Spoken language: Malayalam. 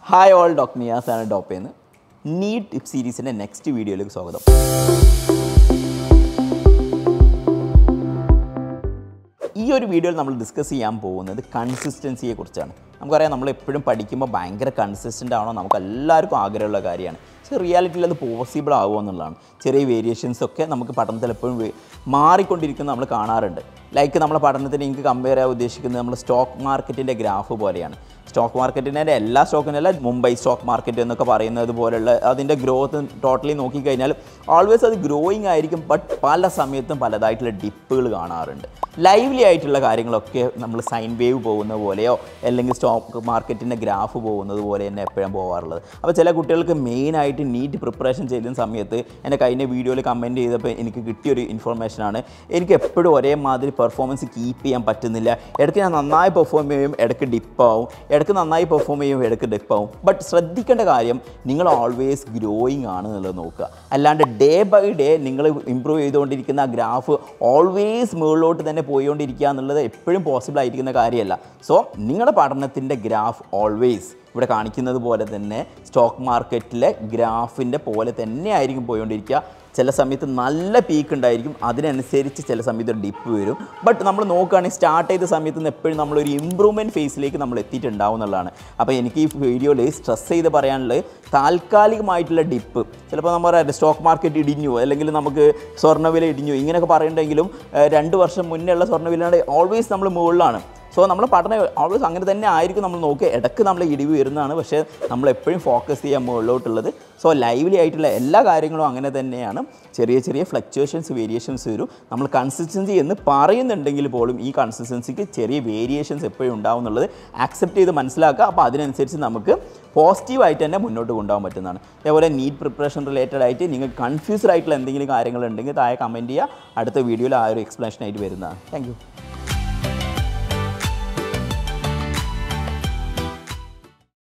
ഹായ് ഓൾ ഡോക്ടർ നിയാസ് ആണ് ഡോപ്പേന്ന് നീറ്റ് ടിപ്പ് സീരീസിൻ്റെ നെക്സ്റ്റ് വീഡിയോയിലേക്ക് സ്വാഗതം ഈ ഒരു വീഡിയോയിൽ നമ്മൾ ഡിസ്കസ് ചെയ്യാൻ പോകുന്നത് കൺസിസ്റ്റൻസിയെ കുറിച്ചാണ് നമുക്കറിയാം നമ്മൾ എപ്പോഴും പഠിക്കുമ്പോൾ ഭയങ്കര കൺസിസ്റ്റൻ്റ് ആണോ നമുക്ക് എല്ലാവർക്കും ആഗ്രഹമുള്ള കാര്യമാണ് പക്ഷേ റിയാലിറ്റിയിൽ അത് പോസിബിൾ ആവുമോ എന്നുള്ളതാണ് ചെറിയ വേരിയേഷൻസ് ഒക്കെ നമുക്ക് പഠനത്തിൽ എപ്പോഴും വേ- മാറിക്കൊണ്ടിരിക്കുന്നത് നമ്മൾ കാണാറുണ്ട് ലൈക്ക് നമ്മളെ പഠനത്തിന് എനിക്ക് കമ്പയർ ചെയ്യാൻ ഉദ്ദേശിക്കുന്നത് നമ്മൾ സ്റ്റോക്ക് മാർക്കറ്റിൻ്റെ ഗ്രാഫ് പോലെയാണ് സ്റ്റോക്ക് മാർക്കറ്റിൻ്റെ എല്ലാ സ്റ്റോക്കിനല്ല മുംബൈ സ്റ്റോക്ക് മാർക്കറ്റ് എന്നൊക്കെ പറയുന്നത് പോലുള്ള അതിൻ്റെ ഗ്രോത്ത് ടോട്ടലി നോക്കിക്കഴിഞ്ഞാൽ ഓൾവേസ് അത് ഗ്രോയിങ് ആയിരിക്കും ബട്ട് പല സമയത്തും പലതായിട്ടുള്ള ഡിപ്പുകൾ കാണാറുണ്ട് ലൈവ്ലി ആയിട്ടുള്ള കാര്യങ്ങളൊക്കെ നമ്മൾ സൈൻ വേവ് പോകുന്ന പോലെയോ അല്ലെങ്കിൽ സ്റ്റോക്ക് മാർക്കറ്റിൻ്റെ ഗ്രാഫ് പോകുന്നത് പോലെ തന്നെ എപ്പോഴും പോകാറുള്ളത് അപ്പോൾ ചില കുട്ടികൾക്ക് മെയിനായിട്ട് നീറ്റ് പ്രിപ്പറേഷൻ ചെയ്യുന്ന സമയത്ത് എൻ്റെ കഴിഞ്ഞ വീഡിയോയിൽ കമൻറ്റ് ചെയ്തപ്പോൾ എനിക്ക് കിട്ടിയൊരു ഇൻഫർമേഷനാണ് എനിക്ക് എപ്പോഴും ഒരേമാതിരി പെർഫോമൻസ് കീപ്പ് ചെയ്യാൻ പറ്റുന്നില്ല ഇടയ്ക്ക് ഞാൻ നന്നായി പെർഫോം ചെയ്യും ഇടയ്ക്ക് ഡിപ്പാവും ഇടയ്ക്ക് നന്നായി പെർഫോം ചെയ്യും ഇടയ്ക്ക് ഡിപ്പാവും ബട്ട് ശ്രദ്ധിക്കേണ്ട കാര്യം നിങ്ങൾ ഓൾവേസ് ഗ്രോയിങ് ആണ് എന്നുള്ളത് നോക്കുക അല്ലാണ്ട് ഡേ ബൈ ഡേ നിങ്ങൾ ഇമ്പ്രൂവ് ചെയ്തുകൊണ്ടിരിക്കുന്ന ആ ഗ്രാഫ് ഓൾവേസ് മുകളിലോട്ട് തന്നെ പോയിക്കൊണ്ടിരിക്കുക എന്നുള്ളത് എപ്പോഴും പോസിബിൾ ആയിരിക്കുന്ന കാര്യമല്ല സോ നിങ്ങളുടെ പഠനത്തിൻ്റെ ഗ്രാഫ് ഓൾവേസ് ഇവിടെ കാണിക്കുന്നത് പോലെ തന്നെ സ്റ്റോക്ക് മാർക്കറ്റിലെ ഗ്രാഫിൻ്റെ പോലെ തന്നെ ആയിരിക്കും പോയിക്കൊണ്ടിരിക്കുക ചില സമയത്ത് നല്ല പീക്ക് ഉണ്ടായിരിക്കും അതിനനുസരിച്ച് ചില സമയത്ത് ഡിപ്പ് വരും ബട്ട് നമ്മൾ നോക്കുകയാണെങ്കിൽ സ്റ്റാർട്ട് ചെയ്ത സമയത്ത് നിന്ന് എപ്പോഴും നമ്മളൊരു ഇമ്പ്രൂവ്മെൻറ്റ് ഫേസിലേക്ക് നമ്മൾ എത്തിയിട്ടുണ്ടാവും എന്നുള്ളതാണ് അപ്പോൾ എനിക്ക് ഈ വീഡിയോയിൽ സ്ട്രെസ് ചെയ്ത് പറയാനുള്ളത് താൽക്കാലികമായിട്ടുള്ള ഡിപ്പ് ചിലപ്പോൾ നമ്മൾ പറയാം സ്റ്റോക്ക് മാർക്കറ്റ് ഇടിഞ്ഞു അല്ലെങ്കിൽ നമുക്ക് സ്വർണ്ണവില ഇടിഞ്ഞു ഇങ്ങനെയൊക്കെ പറയുന്നുണ്ടെങ്കിലും ഏഹ്, രണ്ട് വർഷം മുന്നേ ഉള്ള സ്വർണ്ണവില ഓൾവേസ് നമ്മൾ മുകളിലാണ് സോ നമ്മൾ പഠനം ഓൾവേസ് അങ്ങനെ തന്നെ ആയിരിക്കും നമ്മൾ നോക്കുക ഇടയ്ക്ക് നമ്മൾ ഇടിവ് വരുന്നതാണ് പക്ഷേ നമ്മൾ എപ്പോഴും ഫോക്കസ് ചെയ്യാൻ മുകളിലോട്ടുള്ളത് സോ ലൈവ്ലി ആയിട്ടുള്ള എല്ലാ കാര്യങ്ങളും അങ്ങനെ തന്നെയാണ് ചെറിയ ചെറിയ ഫ്ലക്ച്വേഷൻസ് വേരിയേഷൻസ് വരും നമ്മൾ കൺസിസ്റ്റൻസി എന്ന് പറയുന്നുണ്ടെങ്കിൽ പോലും ഈ കൺസിസ്റ്റൻസിക്ക് ചെറിയ വേരിയേഷൻസ് എപ്പോഴും ഉണ്ടാവും എന്നുള്ളത് ആക്സെപ്റ്റ് ചെയ്ത് മനസ്സിലാക്കുക അപ്പോൾ അതിനനുസരിച്ച് നമുക്ക് പോസിറ്റീവായിട്ട് തന്നെ മുന്നോട്ട് കൊണ്ടുപോകാൻ പറ്റുന്നതാണ് അതേപോലെ നീറ്റ് പ്രിപ്പറേഷൻ റിലേറ്റഡ് ആയിട്ട് നിങ്ങൾക്ക് കൺഫ്യൂസ്ഡ് ആയിട്ടുള്ള എന്തെങ്കിലും കാര്യങ്ങളുണ്ടെങ്കിൽ താഴെ കമൻറ്റ് ചെയ്യുക അടുത്ത വീഡിയോയിൽ ആ ഒരു എക്സ്പ്ലനേഷൻ ആയിട്ട് വരുന്നതാണ് താങ്ക് യു